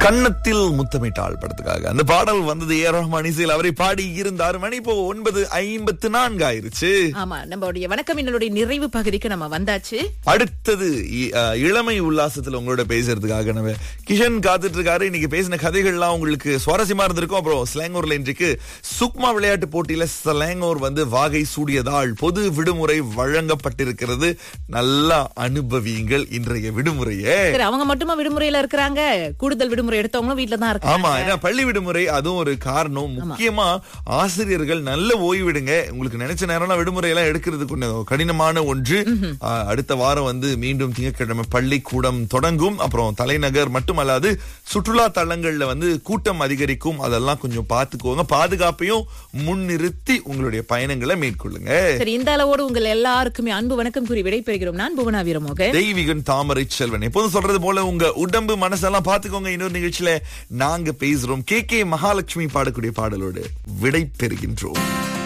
கன்னத்தில் முத்தமிட்டாள் படத்துக்காக அந்த பாடல் வந்தது ஏ ரஹ்மான் இசையில் அவரை பாடி இருந்தார் மணி இப்போ ஒன்பது ஐம்பத்து நான்கு ஆயிருச்சு ஆமா நம்மளுடைய வணக்கம் என்னுடைய நிறைவு பகுதிக்கு நம்ம வந்தாச்சு அடுத்தது இ- அஹ், இளமை உல்லாசத்துல உங்களோட பேசுறதுக்காக நம்ம கிஷன் காத்துட்டு இருக்காரு இன்னைக்கு பேசின கதைகள்லாம் உங்களுக்கு சுவாரஸ்யமா இருந்திருக்கும் அப்புறம் ஸ்லாங்கூர்ல இன்றைக்கு சுக்மா விளையாட்டு போட்டியில ஸ்லாங்கூர் வந்து வாகை சூடியதால் பொது விடுமுறை வழங்கப்பட்டிருக்கிறது நல்லா அனுபவியுங்கள் இன்றைய விடுமுறையே சரி அவங்க மட்டுமா விடுமுறையில இருக்கிறாங்க கூடுதல் விடுமுறை எடுத்தவங்களும் வீட்ல தான் இருக்காங்க ஆமா ஏன்னா பள்ளி விடுமுறை அதுவும் ஒரு காரணம் முக்கியமா ஆசிரியர்கள் நல்ல ஓய்விடுங்க உங்களுக்கு நினைச்ச நேரம்லாம் விடுமுறை எல்லாம் எடுக்கிறது கொஞ்சம் கடினமான ஒன்று ஆ, அடுத்த வாரம் வந்து மீண்டும் திங்கட்கிழமை பள்ளிக்கூடம் தொடங்கும் அப்புறம் தலைநகர் மட்டுமல்லாது சுற்றுலா தலங்கள்ல வந்து கூட்டம் அதிகரிக்கும் அதெல்லாம் கொஞ்சம் பார்த்துக்கோங்க பாதுகாப்பையும் முன்னிறுத்தி உங்களுடைய பயணங்களை மேற்கொள்ளுங்க சரி இந்த அளவோடு உங்கள் எல்லாருக்குமே அன்பு வணக்கம் கூறி விடைபெறுகிறோம் நான் புவனா வீரமோகன் தெய்வீகன் தாமரை செல்வன் எப்போதும் சொல்றது போல உங்க உடம்பு மனசெல்லாம் பாத்துக்கோங்க இன்னொரு நிகழ்ச்சியில நாங்க பேசுறோம் கே கே மகாலட்சுமி பாடக்கூடிய பாடலோடு விடை பெறுகின்றோம்